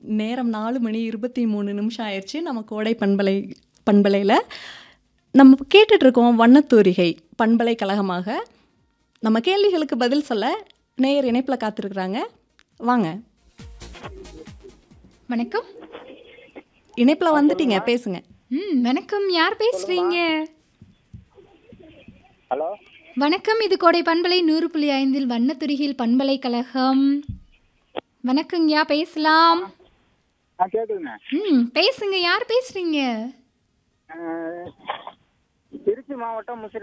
நேரம் நாலு மணி இருபத்தி மூணு நிமிஷம் ஆயிடுச்சு நம்ம கோடை பண்பலை பண்பலையில் நம்ம கேட்டுட்ருக்கோம் வண்ணத்தூரிகை பண்பலைக்கழகமாக நம்ம கேள்விகளுக்கு பதில் சொல்ல நேயர் இணைப்பில் காத்திருக்கிறாங்க வாங்க வணக்கம் இணைப்பில் வந்துட்டீங்க பேசுங்க ம் வணக்கம் யார் பேசுறீங்க ஹலோ வணக்கம் இது கோடை பண்பலை நூறு புள்ளி ஐந்தில் வண்ணத்துருகில் பண்பலைக்கழகம் வணக்கங்கய்யா பேசலாம் ஆ கேட்குதுங்க ம் பேசுங்க யார் பேசுறீங்க அஹ், திருச்சி மாவட்டம் முசிறி